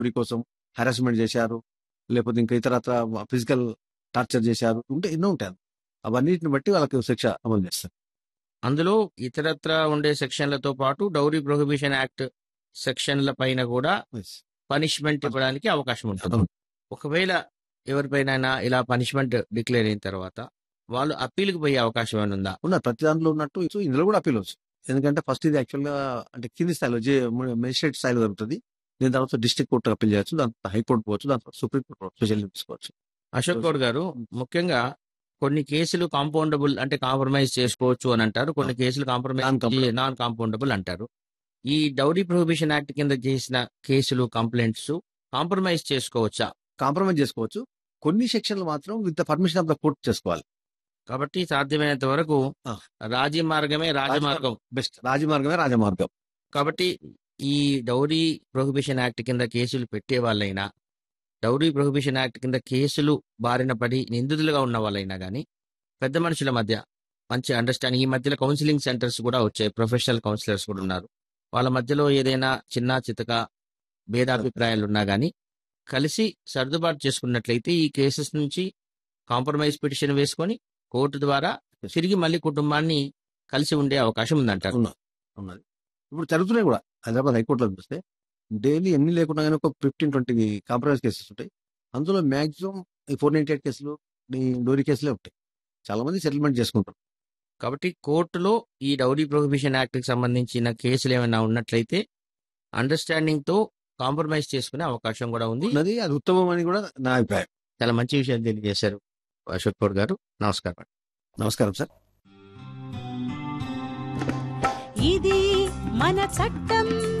Dowry కోసం harassment చేశారు లేకపోతే ఇంకా ఇతర ఫిజికల్ టార్చర్ చేశారు ఉంటే ఎన్నో ఉంటాయి అవన్నిటిని బట్టి వాళ్ళకి శిక్ష అమలు చేస్తారు అందులో ఇతరత్ర ఉండే సెక్షన్లతో పాటు డౌరీ ప్రొహిబిషన్ యాక్ట్ సెక్షన్ల పైన కూడా Yes. పనిష్మెంట్ ఇవ్వడానికి అవకాశం ఉంటుంది అవును. ఒకవేళ ఎవరిపైన ఇలా పనిష్మెంట్ డిక్లేర్ అయిన తర్వాత వాళ్ళు అప్పీల్కి పోయే అవకాశం ఏమైనా ఉందా ఉన్నారు ప్రతి దాంట్లో ఉన్నట్టు సో ఇందులో కూడా అప్పీల్ వచ్చు ఎందుకంటే ఫస్ట్ ఇది యాక్చువల్ గా అంటే కింది స్థాయిలో మెజిస్ట్రేట్ స్థాయిలో జరుగుతుంది దీని తర్వాత డిస్ట్రిక్ట్ కోర్టు అప్పీల్ చేయొచ్చు దాని తర్వాత హైకోర్టు పోవచ్చు దాని తర్వాత సుప్రీం కోర్టు స్పెషల్ తీసుకోవచ్చు అశోక్ గౌడ్ గారు ముఖ్యంగా కొన్ని కేసులు కాంపౌండబుల్ అంటే కాంప్రమైజ్ చేసుకోవచ్చు అని అంటారు కొన్ని కేసులు కాంప్రమైజ్ Non-compromisable. నాన్ కాంపౌండబుల్ అంటారు ఈ డౌరీ ప్రొహిబిషన్ యాక్ట్ కింద చేసిన కేసులు కంప్లైంట్స్ కాంప్రమైజ్ చేసుకోవచ్చా కాంప్రమైజ్ చేసుకోవచ్చు కొన్ని సెక్షన్లు మాత్రం with the permission of the court చేసుకోవాలి కాబట్టి సాధ్యమైనంత వరకు ఆ. రాజీ మార్గమే రాజమార్గం బెస్ట్ రాజమార్గమే రాజమార్గం కాబట్టి ఈ డౌరీ ప్రొహిబిషన్ యాక్ట్ కింద కేసులు పెట్టే వాళ్ళైనా డౌరీ ప్రొహిబిషన్ యాక్ట్ కింద కేసులు బారిన పడి నిందితులుగా ఉన్న వాళ్ళైనా కానీ పెద్ద మనుషుల మధ్య మంచి అండర్స్టాండింగ్ ఈ మధ్యలో కౌన్సిలింగ్ సెంటర్స్ కూడా వచ్చాయి ప్రొఫెషనల్ కౌన్సిలర్స్ కూడా ఉన్నారు వాళ్ళ మధ్యలో ఏదైనా చిన్న చితక భేదాభిప్రాయాలు ఉన్నా కానీ కలిసి సర్దుబాటు చేసుకున్నట్లయితే ఈ కేసెస్ నుంచి కాంప్రమైజ్ పిటిషన్ వేసుకొని కోర్టు ద్వారా తిరిగి మళ్ళీ కుటుంబాన్ని కలిసి ఉండే అవకాశం ఉందంటారు ఉన్నది ఉన్నది ఇప్పుడు జరుగుతున్నాయి కూడా హైదరాబాద్ హైకోర్టులో చూస్తే డైలీ ఎన్ని లేకుండా కానీ ఒక ఫిఫ్టీన్ ట్వంటీ కాంప్రమైజ్ కేసెస్ ఉంటాయి అందులో మాక్సిమం ఈ ఫోర్ నైన్టీ ఎయిట్ కేసులు ఈ డోరీ కేసులే ఉంటాయి చాలా మంది సెటిల్మెంట్ చేసుకుంటారు కాబట్టి కోర్టులో ఈ డౌరీ ప్రొహిబిషన్ యాక్ట్ కి సంబంధించిన కేసులు ఏమైనా ఉన్నట్లయితే అండర్స్టాండింగ్ తో కాంప్రమైజ్ చేసుకునే అవకాశం కూడా ఉంది ఉన్నది అది ఉత్తమం అని కూడా నా అభిప్రాయం చాలా మంచి విషయాలు తెలియజేశారు అశోక్ గౌడ్ గారు నమస్కారం నమస్కారం సార్ ఇది మన చట్టం